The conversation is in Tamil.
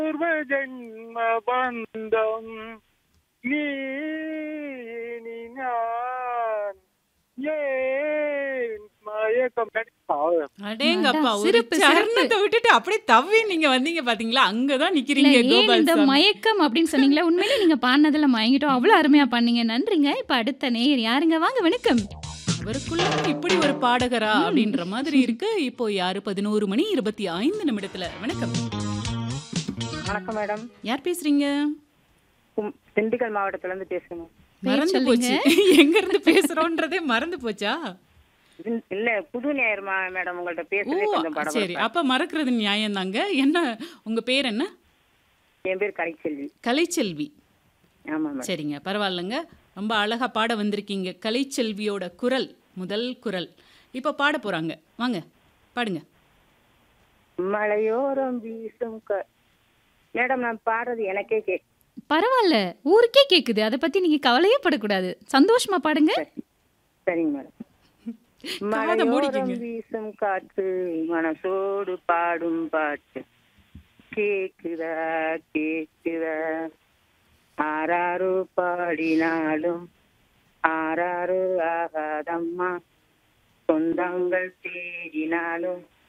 பூர்வ ஜென்ம பந்தம் நீ நீ நான் ஏன் மயக்கம் நடிப்பாவு அடேங்கப்பா அடா, ஒரு சிறப்பு, சிறப்பு. சரணத்தை விட்டுட்டு அப்படியே தவ்வி நீங்க வந்தீங்க பாத்தீங்களா அங்கதான் இல்ல, நிக்கிறீங்க ஏன் கோபால் இந்த சாமி. மயக்கம் அப்படின்னு சொன்னீங்களா உண்மையிலே நீங்க பாடினதுல மயங்கிட்டோம் அவ்வளவு அருமையா பண்ணீங்க நன்றிங்க இப்ப அடுத்த நேயர் யாருங்க வாங்க வணக்கம் அவருக்குள்ள இப்படி ஒரு பாடகரா அப்படின்ற மாதிரி இருக்கு இப்போ யாரு பதினோரு மணி இருபத்தி ஐந்து நிமிடத்துல வணக்கம் வணக்கம் மேடம் யார் பேசுறீங்க கும்- திண்டுக்கல் மாவட்டத்துல இருந்து பேசுறேன் மறந்து சொல்லுங்க. போச்சு எங்க இருந்து பேசுறோன்றதே மறந்து போச்சா இது- இல்ல புது நேயர் மா- மேடம் உங்கள்ட்ட ஓ பேசுறதே கொஞ்சம் சரி படம் அப்ப மறக்கிறது நியாயம் தாங்க என்ன உங்க பேர் என்ன என் பேர் கலைச்செல்வி கலைச்செல்வி ஆமா மேடம் சரிங்க பரவாயில்லைங்க ரொம்ப அழகா பாட வந்திருக்கீங்க கலைச்செல்வியோட குரல் முதல் குரல் இப்ப பாட போறாங்க வாங்க பாடுங்க மலையோரம் வீசும் க- மேடம் நான் பாடுறது எனக்கே கே பரவாயில்ல ஊருக்கே கேக்குது அதை பத்தி நீங்க கவலையே படக்கூடாது சந்தோஷமா பாடுங்க சரிங்க மேடம் காதை மூடிக்கங்க. மலையோரம் வீசும் காற்று மனசோடு பாடும் பாட்டு கேக்குதா கேக்குதா ஆறாரோ பாடினாலும் ஆறாரோ ஆகாதம்மா சொந்தங்கள் தேடினாலும்